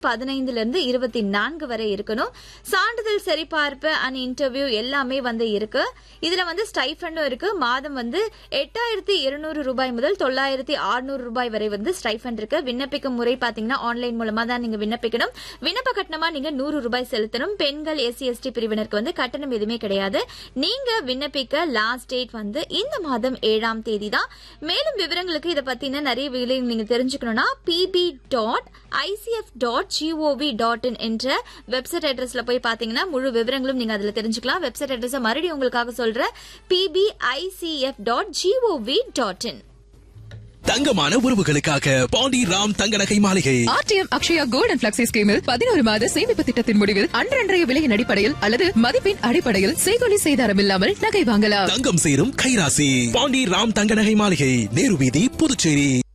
பதினைந்துல இருந்து இருபத்தி நான்கு வரை இருக்கணும் சான்றிதழ் சரிபார்ப்பு அண்ட் இன்டர்வியூ எல்லாமே வந்து இருக்கு இதுல வந்து ஸ்டைஃபண்டும் இருக்கு மாதம் வந்து எட்டாயிரத்தி இருநூறு ரூபாய் முதல் தொள்ளாயிரத்தி அறுநூறு ரூபாய் வரை வந்து ஸ்டைஃபண்ட் இருக்கு விண்ணப்பிக்கும் முறை பாத்தீங்கன்னா ஆன்லைன் மூலமா தான் நீங்க விண்ணப்பிக்கணும் விண்ணப்ப கட்டணமா நீங்க நூறு ரூபாய் செலுத்தணும் பெண்கள் எஸ்சி எஸ்டி பிரிவினருக்கு வந்து கட்டணம் எதுவுமே கிடையாது நீங்க விண்ணப்பிக்க லாஸ்ட் டேட் வந்து இந்த மாதம் ஏழாம் தேதி தான் மேலும் விவரங்களுக்கு இதை பத்தின நிறைய விவரங்கள் நீங்க தெரிஞ்சுக்கணும்னா BB dot ICF dot GOV dot in என்ற வெப்சைட் அட்ரஸ்ல போய் பாத்தீங்கன்னா முழு விவரங்களும் நீங்க அதுல தெரிஞ்சுக்கலாம் வெப்சைட் அட்ரஸ் மறுபடியும் உங்களுக்காக சொல்றேன் BBICF dot GOV dot in தங்கமான உறவுகளுக்காக பாண்டி ராம் தங்க நகை மாளிகை RTM Akshaya gold and flexi ஸ்கீமில் பதினோரு மாத சேமிப்பு திட்டத்தின் முடிவில் அன்றன்றைய விலையின் அடிப்படையில் அல்லது மதிப்பின் அடிப்படையில் செய்கொலி செய்தாரம் இல்லாமல் நகை வாங்கலாம் தங்கம் சேரும் கைராசி பாண்டி ராம் தங்க நகை மாளிகை நேரு வீதி புதுச்சேரி